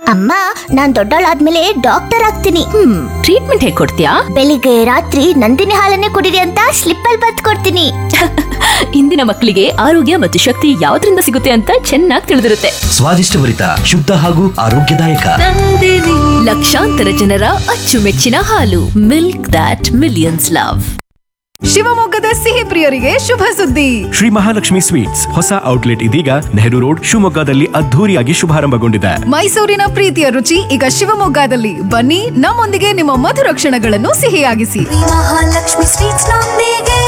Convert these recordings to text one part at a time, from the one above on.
ಅಮ್ಮ ನಾನ್ ದೊಡ್ಡವಳಾದ್ಮೇಲೆ ಡಾಕ್ಟರ್ ಆಗ್ತೀನಿ ಹ್ಮ್ ಟ್ರೀಟ್ಮೆಂಟ್ ಹೇಗ್ ಕೊಡ್ತೀಯಾ ಬೆಳಿಗ್ಗೆ ರಾತ್ರಿ ನಂದಿನಿ ಹಾಲನ್ನೇ ಕುಡಿರಿ ಅಂತ ಸ್ಲಿಪ್ ಅಲ್ಲಿ ಬತ್ ಕೊಡ್ತೀನಿ ಇಂದಿನ ಮಕ್ಕಳಿಗೆ ಆರೋಗ್ಯ ಮತ್ತು ಶಕ್ತಿ ಯಾವ್ದ್ರಿಂದ ಸಿಗುತ್ತೆ ಅಂತ ಚೆನ್ನಾಗಿ ತಿಳಿದಿರುತ್ತೆ ಸ್ವಾದಿಷ್ಟಭರಿತ ಶುದ್ಧ ಹಾಗೂ ಆರೋಗ್ಯದಾಯಕ ಲಕ್ಷಾಂತರ ಜನರ ಅಚ್ಚುಮೆಚ್ಚಿನ ಹಾಲು ಮಿಲ್ಕ್ ದಾಟ್ ಮಿಲಿಯನ್ಸ್ ಲವ್ ಶಿವಮೊಗ್ಗದ ಸಿಹಿ ಪ್ರಿಯರಿಗೆ ಶುಭ ಸುದ್ದಿ ಶ್ರೀ ಮಹಾಲಕ್ಷ್ಮಿ ಸ್ವೀಟ್ಸ್ ಹೊಸ ಔಟ್ಲೆಟ್ ಇದೀಗ ನೆಹರು ರೋಡ್ ಶಿವಮೊಗ್ಗದಲ್ಲಿ ಅದ್ಧೂರಿಯಾಗಿ ಶುಭಾರಂಭಗೊಂಡಿದೆ ಮೈಸೂರಿನ ಪ್ರೀತಿಯ ರುಚಿ ಈಗ ಶಿವಮೊಗ್ಗದಲ್ಲಿ ಬನ್ನಿ ನಮ್ಮೊಂದಿಗೆ ನಿಮ್ಮ ಮಧುರ ಕ್ಷಣಗಳನ್ನು ಸಿಹಿಯಾಗಿಸಿ ಮಹಾಲಕ್ಷ್ಮಿ ಸ್ವೀಟ್ಸ್ ನೊಂದಿಗೆ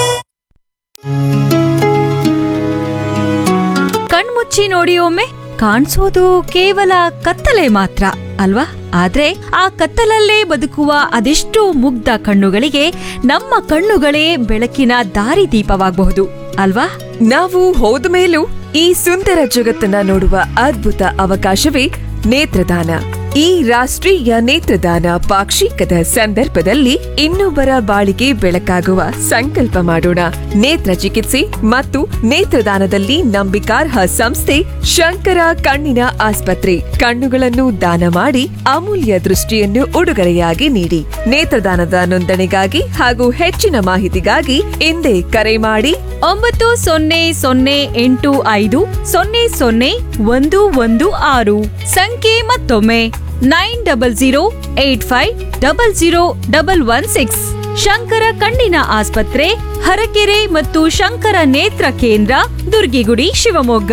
ಕಣ್ಮುಚ್ಚಿ ನೋಡಿ ಒಮ್ಮೆ ಕಾಣಿಸೋದು ಕೇವಲ ಕತ್ತಲೆ ಮಾತ್ರ ಅಲ್ವಾ ಆದ್ರೆ ಆ ಕತ್ತಲಲ್ಲೇ ಬದುಕುವ ಅದೆಷ್ಟೋ ಮುಗ್ಧ ಕಣ್ಣುಗಳಿಗೆ ನಮ್ಮ ಕಣ್ಣುಗಳೇ ಬೆಳಕಿನ ದಾರಿದೀಪವಾಗಬಹುದು ಅಲ್ವಾ ನಾವು ಹೋದ ಮೇಲೂ ಈ ಸುಂದರ ಜಗತ್ತನ್ನ ನೋಡುವ ಅದ್ಭುತ ಅವಕಾಶವೇ ನೇತ್ರದಾನ ಈ ರಾಷ್ಟ್ರೀಯ ನೇತ್ರದಾನ ಪಾಕ್ಷಿಕದ ಸಂದರ್ಭದಲ್ಲಿ ಇನ್ನೊಬ್ಬರ ಬಾಳಿಗೆ ಬೆಳಕಾಗುವ ಸಂಕಲ್ಪ ಮಾಡೋಣ ನೇತ್ರ ಚಿಕಿತ್ಸೆ ಮತ್ತು ನೇತ್ರದಾನದಲ್ಲಿ ನಂಬಿಕಾರ್ಹ ಸಂಸ್ಥೆ ಶಂಕರ ಕಣ್ಣಿನ ಆಸ್ಪತ್ರೆ ಕಣ್ಣುಗಳನ್ನು ದಾನ ಮಾಡಿ ಅಮೂಲ್ಯ ದೃಷ್ಟಿಯನ್ನು ಉಡುಗೊರೆಯಾಗಿ ನೀಡಿ ನೇತ್ರದಾನದ ನೋಂದಣಿಗಾಗಿ ಹಾಗೂ ಹೆಚ್ಚಿನ ಮಾಹಿತಿಗಾಗಿ ಹಿಂದೆ ಕರೆ ಮಾಡಿ ಒಂಬತ್ತು ಸೊನ್ನೆ ಸೊನ್ನೆ ಎಂಟು ಐದು ಸೊನ್ನೆ ಸೊನ್ನೆ ಒಂದು ಒಂದು ಆರು ಸಂಖ್ಯೆ ಮತ್ತೊಮ್ಮೆ nine double zero eight five double zero double one six Shankara ಕಣ್ಣಿನ ಆಸ್ಪತ್ರೆ ಹರಕೆರೆ ಮತ್ತು ಶಂಕರ ನೇತ್ರ ಕೇಂದ್ರ ದುರ್ಗಿಗುಡಿ ಶಿವಮೊಗ್ಗ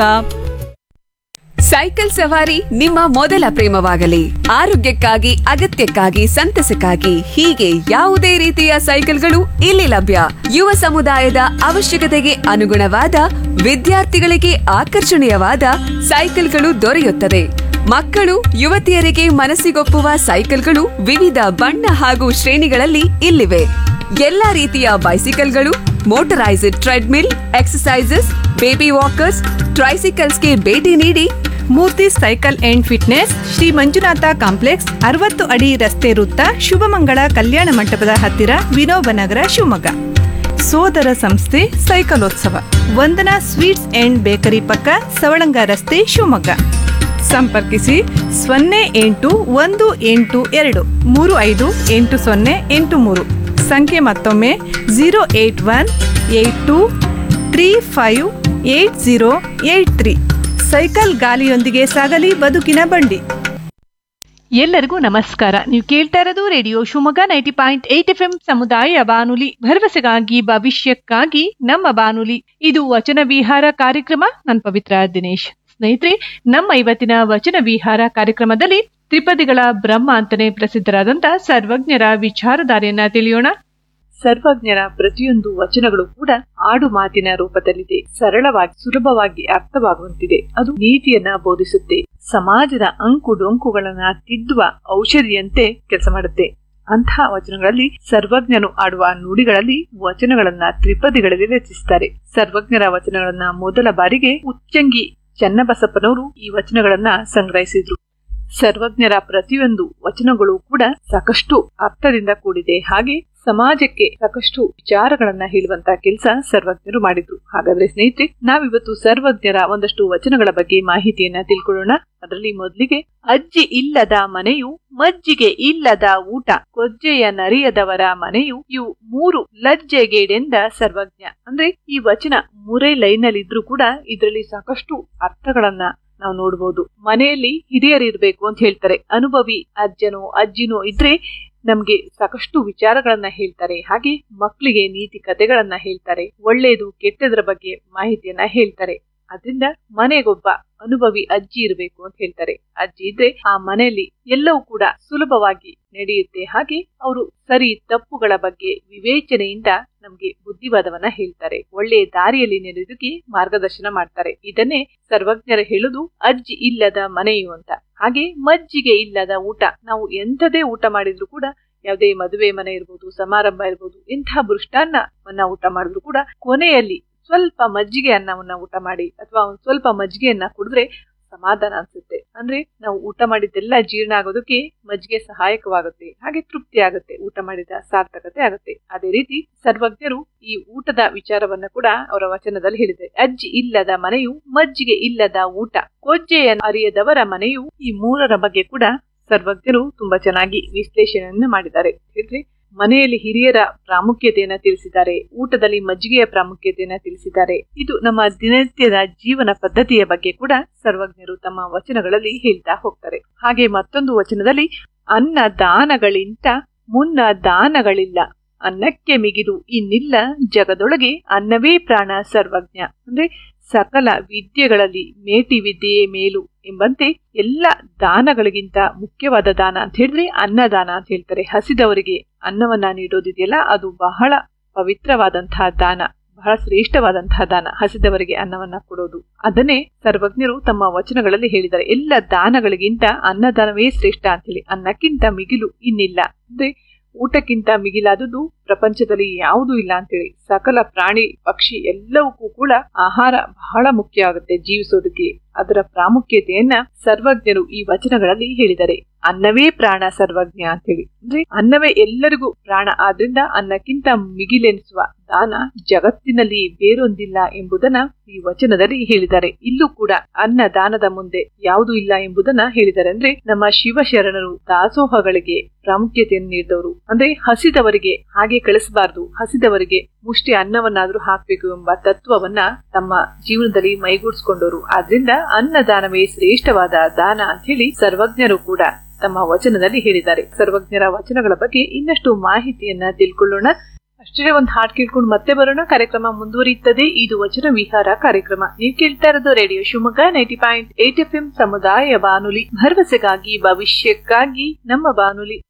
ಸೈಕಲ್ ಸವಾರಿ ನಿಮ್ಮ ಮೊದಲ ಪ್ರೇಮವಾಗಲಿ ಆರೋಗ್ಯಕ್ಕಾಗಿ ಅಗತ್ಯಕ್ಕಾಗಿ ಸಂತಸಕ್ಕಾಗಿ ಹೀಗೆ ಯಾವುದೇ ರೀತಿಯ ಸೈಕಲ್ಗಳು ಇಲ್ಲಿ ಲಭ್ಯ ಯುವ ಸಮುದಾಯದ ಅವಶ್ಯಕತೆಗೆ ಅನುಗುಣವಾದ ವಿದ್ಯಾರ್ಥಿಗಳಿಗೆ ಆಕರ್ಷಣೀಯವಾದ ಸೈಕಲ್ಗಳು ದೊರೆಯುತ್ತದೆ ಮಕ್ಕಳು ಯುವತಿಯರಿಗೆ ಮನಸ್ಸಿಗೊಪ್ಪುವ ಸೈಕಲ್ಗಳು ವಿವಿಧ ಬಣ್ಣ ಹಾಗೂ ಶ್ರೇಣಿಗಳಲ್ಲಿ ಇಲ್ಲಿವೆ ಎಲ್ಲಾ ರೀತಿಯ ಬೈಸಿಕಲ್ಗಳು motorised treadmill exercises baby walkers ಟ್ರೈಸಿಕಲ್ಸ್ಗೆ ಭೇಟಿ ನೀಡಿ Murthy cycle and fitness Sri Manjunatha complex ಅರವತ್ತು ಅಡಿ ರಸ್ತೆ ವೃತ್ತ ಶುಭಮಂಗಳ ಕಲ್ಯಾಣ ಮಂಟಪದ ಹತ್ತಿರ ವಿನೋಬ ನಗರ ಶಿವಮೊಗ್ಗ ಸೋದರ ಸಂಸ್ಥೆ ಸೈಕಲೋತ್ಸವ ವಂದನಾ ಸ್ವೀಟ್ಸ್ ಅಂಡ್ ಬೇಕರಿ ಪಕ್ಕ ಸವಳಂಗ ರಸ್ತೆ ಶಿವಮೊಗ್ಗ ಸಂಪರ್ಕಿಸಿ ಸೊನ್ನೆ ಎಂಟು ಒಂದು ಎಂಟು ಎರಡು ಮೂರು ಐದು ಎಂಟು ಸೊನ್ನೆ ಎಂಟು ಮೂರು ಸಂಖ್ಯೆ ಮತ್ತೊಮ್ಮೆ zero eight one eight two three five eight zero eight three cycle ಗಾಲಿಯೊಂದಿಗೆ ಸಾಗಲಿ ಬದುಕಿನ ಬಂಡಿ ಎಲ್ಲರಿಗೂ ನಮಸ್ಕಾರ ನೀವು ಕೇಳ್ತಾ ಇರೋದು radio Shivamogga ninety point eight F M ಸಮುದಾಯ ಬಾನುಲಿ ಭರವಸೆಗಾಗಿ ಭವಿಷ್ಯಕ್ಕಾಗಿ ನಮ್ಮ ಬಾನುಲಿ ಇದು ವಚನ ವಿಹಾರ ಕಾರ್ಯಕ್ರಮ ನಾನು ಪವಿತ್ರ ದಿನೇಶ್ ಸ್ನೇಹಿತರೆ ನಮ್ಮ ಇವತ್ತಿನ ವಚನ ವಿಹಾರ ಕಾರ್ಯಕ್ರಮದಲ್ಲಿ ತ್ರಿಪದಿಗಳ ಬ್ರಹ್ಮ ಅಂತಾನೆ ಪ್ರಸಿದ್ಧರಾದಂತ ಸರ್ವಜ್ಞರ ವಿಚಾರಧಾರೆಯನ್ನ ತಿಳಿಯೋಣ ಸರ್ವಜ್ಞರ ಪ್ರತಿಯೊಂದು ವಚನಗಳು ಕೂಡ ಆಡು ಮಾತಿನ ರೂಪದಲ್ಲಿದೆ ಸರಳವಾಗಿ ಸುಲಭವಾಗಿ ಅರ್ಥವಾಗುವಂತಿದೆ ಅದು ನೀತಿಯನ್ನ ಬೋಧಿಸುತ್ತೆ ಸಮಾಜದ ಅಂಕು ಡೊಂಕುಗಳನ್ನ ತಿದ್ದುವ ಔಷಧಿಯಂತೆ ಕೆಲಸ ಮಾಡುತ್ತೆ ಅಂತಹ ವಚನಗಳಲ್ಲಿ ಸರ್ವಜ್ಞನು ಆಡುವ ನುಡಿಗಳಲ್ಲಿ ವಚನಗಳನ್ನ ತ್ರಿಪದಿಗಳಲ್ಲಿ ರಚಿಸಿದ್ದಾರೆ ಸರ್ವಜ್ಞರ ವಚನಗಳನ್ನ ಮೊದಲ ಬಾರಿಗೆ ಉಚ್ಚಂಗಿ ಚನ್ನಬಸಪ್ಪನವರು ಈ ವಚನಗಳನ್ನ ಸಂಗ್ರಹಿಸಿದ್ರು ಸರ್ವಜ್ಞರ ಪ್ರತಿಯೊಂದು ವಚನಗಳು ಕೂಡ ಸಾಕಷ್ಟು ಅರ್ಥದಿಂದ ಕೂಡಿದೆ ಹಾಗೆ ಸಮಾಜಕ್ಕೆ ಸಾಕಷ್ಟು ವಿಚಾರಗಳನ್ನ ಹೇಳುವಂತ ಕೆಲಸ ಸರ್ವಜ್ಞರು ಮಾಡಿದ್ರು ಹಾಗಾದ್ರೆ ಸ್ನೇಹಿತರೆ ನಾವಿವತ್ತು ಸರ್ವಜ್ಞರ ಒಂದಷ್ಟು ವಚನಗಳ ಬಗ್ಗೆ ಮಾಹಿತಿಯನ್ನ ತಿಳ್ಕೊಳ್ಳೋಣ ಅದರಲ್ಲಿ ಮೊದಲಿಗೆ ಅಜ್ಜಿ ಇಲ್ಲದ ಮನೆಯು ಮಜ್ಜಿಗೆ ಇಲ್ಲದ ಊಟ ಕೊಜ್ಜೆಯ ನರಿಯದವರ ಮನೆಯು ಇವು ಮೂರು ಲಜ್ಜೆಗೇಡೆಂದ ಸರ್ವಜ್ಞ ಅಂದ್ರೆ ಈ ವಚನ ಮೂರೇ ಲೈನ್ ಅಲ್ಲಿ ಇದ್ರೂ ಕೂಡ ಇದರಲ್ಲಿ ಸಾಕಷ್ಟು ಅರ್ಥಗಳನ್ನ ನಾವು ನೋಡಬಹುದು ಮನೆಯಲ್ಲಿ ಹಿರಿಯರು ಇರ್ಬೇಕು ಅಂತ ಹೇಳ್ತಾರೆ ಅನುಭವಿ ಅಜ್ಜನೋ ಅಜ್ಜಿನೋ ಇದ್ರೆ ನಮ್ಗೆ ಸಾಕಷ್ಟು ವಿಚಾರಗಳನ್ನ ಹೇಳ್ತಾರೆ ಹಾಗೆ ಮಕ್ಕಳಿಗೆ ನೀತಿ ಕಥೆಗಳನ್ನ ಹೇಳ್ತಾರೆ ಒಳ್ಳೆಯದು ಕೆಟ್ಟದ್ರ ಬಗ್ಗೆ ಮಾಹಿತಿಯನ್ನ ಹೇಳ್ತಾರೆ ಅದರಿಂದ ಮನೆಗೊಬ್ಬ ಅನುಭವಿ ಅಜ್ಜಿ ಇರಬೇಕು ಅಂತ ಹೇಳ್ತಾರೆ ಅಜ್ಜಿ ಇದ್ರೆ ಆ ಮನೆಯಲ್ಲಿ ಎಲ್ಲವೂ ಕೂಡ ಸುಲಭವಾಗಿ ನಡೆಯುತ್ತೆ ಹಾಗೆ ಅವರು ಸರಿ ತಪ್ಪುಗಳ ಬಗ್ಗೆ ವಿವೇಚನೆಯಿಂದ ನಮ್ಗೆ ಬುದ್ಧಿವಾದವನ್ನ ಹೇಳ್ತಾರೆ ಒಳ್ಳೆಯ ದಾರಿಯಲ್ಲಿ ನಡೆದಕ್ಕೆ ಮಾರ್ಗದರ್ಶನ ಮಾಡ್ತಾರೆ ಇದನ್ನೇ ಸರ್ವಜ್ಞರು ಹೇಳುದು ಅಜ್ಜಿ ಇಲ್ಲದ ಮನೆಯು ಅಂತ ಹಾಗೆ ಮಜ್ಜಿಗೆ ಇಲ್ಲದ ಊಟ ನಾವು ಎಂಥದೇ ಊಟ ಮಾಡಿದ್ರು ಕೂಡ ಯಾವುದೇ ಮದುವೆ ಮನೆ ಇರ್ಬೋದು ಸಮಾರಂಭ ಇರ್ಬೋದು ಇಂತಹ ಮೃಷ್ಟಾನ್ನವನ್ನ ಊಟ ಮಾಡಿದ್ರು ಕೂಡ ಕೊನೆಯಲ್ಲಿ ಸ್ವಲ್ಪ ಮಜ್ಜಿಗೆ ಅನ್ನವನ್ನ ಊಟ ಮಾಡಿ ಅಥವಾ ಒಂದ್ ಸ್ವಲ್ಪ ಮಜ್ಜಿಗೆಯನ್ನ ಕುಡಿದ್ರೆ ಸಮಾಧಾನ ಅನ್ಸುತ್ತೆ ಅಂದ್ರೆ ನಾವು ಊಟ ಮಾಡಿದ್ದೆಲ್ಲ ಜೀರ್ಣ ಆಗೋದಕ್ಕೆ ಮಜ್ಜಿಗೆ ಸಹಾಯಕವಾಗುತ್ತೆ ಹಾಗೆ ತೃಪ್ತಿ ಆಗುತ್ತೆ ಊಟ ಮಾಡಿದ ಸಾರ್ಥಕತೆ ಆಗುತ್ತೆ ಅದೇ ರೀತಿ ಸರ್ವಜ್ಞರು ಈ ಊಟದ ವಿಚಾರವನ್ನ ಕೂಡ ಅವರ ವಚನದಲ್ಲಿ ಹೇಳಿದೆ ಅಜ್ಜಿ ಇಲ್ಲದ ಮನೆಯು ಮಜ್ಜಿಗೆ ಇಲ್ಲದ ಊಟ ಕೊಜ್ಜೆಯನ್ನು ಅರಿಯದವರ ಮನೆಯು ಈ ಮೂರರ ಬಗ್ಗೆ ಕೂಡ ಸರ್ವಜ್ಞರು ತುಂಬಾ ಚೆನ್ನಾಗಿ ವಿಶ್ಲೇಷಣೆಯನ್ನ ಮಾಡಿದ್ದಾರೆ ಹೇಳಿದ್ರೆ ಮನೆಯಲ್ಲಿ ಹಿರಿಯರ ಪ್ರಾಮುಖ್ಯತೆಯನ್ನ ತಿಳಿಸಿದ್ದಾರೆ ಊಟದಲ್ಲಿ ಮಜ್ಜಿಗೆಯ ಪ್ರಾಮುಖ್ಯತೆಯನ್ನ ತಿಳಿಸಿದ್ದಾರೆ ಇದು ನಮ್ಮ ದಿನನಿತ್ಯದ ಜೀವನ ಪದ್ಧತಿಯ ಬಗ್ಗೆ ಕೂಡ ಸರ್ವಜ್ಞರು ತಮ್ಮ ವಚನಗಳಲ್ಲಿ ಹೇಳ್ತಾ ಹೋಗ್ತಾರೆ ಹಾಗೆ ಮತ್ತೊಂದು ವಚನದಲ್ಲಿ ಅನ್ನ ದಾನಗಳಿಂತ ಮುನ್ನ ದಾನಗಳಿಲ್ಲ ಅನ್ನಕ್ಕೆ ಮಿಗಿದು ಇನ್ನಿಲ್ಲ ಜಗದೊಳಗೆ ಅನ್ನವೇ ಪ್ರಾಣ ಸರ್ವಜ್ಞ ಅಂದ್ರೆ ಸಕಲ ವಿದ್ಯೆಗಳಲ್ಲಿ ಮೇಟಿ ವಿದ್ಯೆಯೇ ಮೇಲು ಎಂಬಂತೆ ಎಲ್ಲ ದಾನಗಳಿಗಿಂತ ಮುಖ್ಯವಾದ ದಾನ ಅಂತ ಹೇಳಿದ್ರೆ ಅನ್ನದಾನ ಅಂತ ಹೇಳ್ತಾರೆ ಹಸಿದವರಿಗೆ ಅನ್ನವನ್ನ ನೀಡೋದಿದೆಯಲ್ಲ ಅದು ಬಹಳ ಪವಿತ್ರವಾದಂತಹ ದಾನ ಬಹಳ ಶ್ರೇಷ್ಠವಾದಂತಹ ದಾನ ಹಸಿದವರಿಗೆ ಅನ್ನವನ್ನ ಕೊಡೋದು ಅದನ್ನೇ ಸರ್ವಜ್ಞರು ತಮ್ಮ ವಚನಗಳಲ್ಲಿ ಹೇಳಿದ್ದಾರೆ ಎಲ್ಲ ದಾನಗಳಿಗಿಂತ ಅನ್ನದಾನವೇ ಶ್ರೇಷ್ಠ ಅಂತೇಳಿ ಅನ್ನಕ್ಕಿಂತ ಮಿಗಿಲು ಇನ್ನಿಲ್ಲ ಅಂದ್ರೆ ಊಟಕ್ಕಿಂತ ಮಿಗಿಲಾದುದು ಪ್ರಪಂಚದಲ್ಲಿ ಯಾವುದೂ ಇಲ್ಲ ಅಂತೇಳಿ ಸಕಲ ಪ್ರಾಣಿ ಪಕ್ಷಿ ಎಲ್ಲವಕ್ಕೂ ಕೂಡ ಆಹಾರ ಬಹಳ ಮುಖ್ಯ ಆಗುತ್ತೆ ಜೀವಿಸೋದಕ್ಕೆ ಅದರ ಪ್ರಾಮುಖ್ಯತೆಯನ್ನ ಸರ್ವಜ್ಞರು ಈ ವಚನಗಳಲ್ಲಿ ಹೇಳಿದ್ದಾರೆ ಅನ್ನವೇ ಪ್ರಾಣ ಸರ್ವಜ್ಞ ಅಂತೇಳಿ ಅಂದ್ರೆ ಅನ್ನವೇ ಎಲ್ಲರಿಗೂ ಪ್ರಾಣ ಆದ್ರಿಂದ ಅನ್ನಕ್ಕಿಂತ ಮಿಗಿಲೆನಿಸುವ ದಾನ ಜಗತ್ತಿನಲ್ಲಿ ಬೇರೊಂದಿಲ್ಲ ಎಂಬುದನ್ನ ಈ ವಚನದಲ್ಲಿ ಹೇಳಿದ್ದಾರೆ ಇಲ್ಲೂ ಕೂಡ ಅನ್ನ ದಾನದ ಮುಂದೆ ಯಾವುದು ಇಲ್ಲ ಎಂಬುದನ್ನ ಹೇಳಿದ್ದಾರೆ ಅಂದ್ರೆ ನಮ್ಮ ಶಿವಶರಣರು ದಾಸೋಹಗಳಿಗೆ ಪ್ರಾಮುಖ್ಯತೆಯನ್ನು ನೀಡಿದವರು ಅಂದ್ರೆ ಹಸಿದವರಿಗೆ ಹಾಗೆ ಕಳಿಸಬಾರದು ಹಸಿದವರಿಗೆ ಮುಷ್ಟಿ ಅನ್ನವನ್ನಾದ್ರೂ ಹಾಕ್ಬೇಕು ಎಂಬ ತತ್ವವನ್ನ ತಮ್ಮ ಜೀವನದಲ್ಲಿ ಮೈಗೂಡಿಸ್ಕೊಂಡವರು ಆದ್ರಿಂದ ಅನ್ನದಾನವೇ ಶ್ರೇಷ್ಠವಾದ ದಾನ ಅಂತ ಹೇಳಿ ಸರ್ವಜ್ಞರು ಕೂಡ ತಮ್ಮ ವಚನದಲ್ಲಿ ಹೇಳಿದ್ದಾರೆ ಸರ್ವಜ್ಞರ ವಚನಗಳ ಬಗ್ಗೆ ಇನ್ನಷ್ಟು ಮಾಹಿತಿಯನ್ನ ತಿಳ್ಕೊಳ್ಳೋಣ ಅಷ್ಟೇ ಒಂದು ಹಾಡ್ ಕೇಳ್ಕೊಂಡು ಮತ್ತೆ ಬರೋಣ ಕಾರ್ಯಕ್ರಮ ಮುಂದುವರಿಯುತ್ತದೆ ಇದು ವಚನ ವಿಹಾರ ಕಾರ್ಯಕ್ರಮ ನೀವು ಕೇಳ್ತಾ ಇರೋದು radio Shivamogga ninety point eight F M ಸಮುದಾಯ ಬಾನುಲಿ ಭರವಸೆಗಾಗಿ ಭವಿಷ್ಯಕ್ಕಾಗಿ ನಮ್ಮ ಬಾನುಲಿ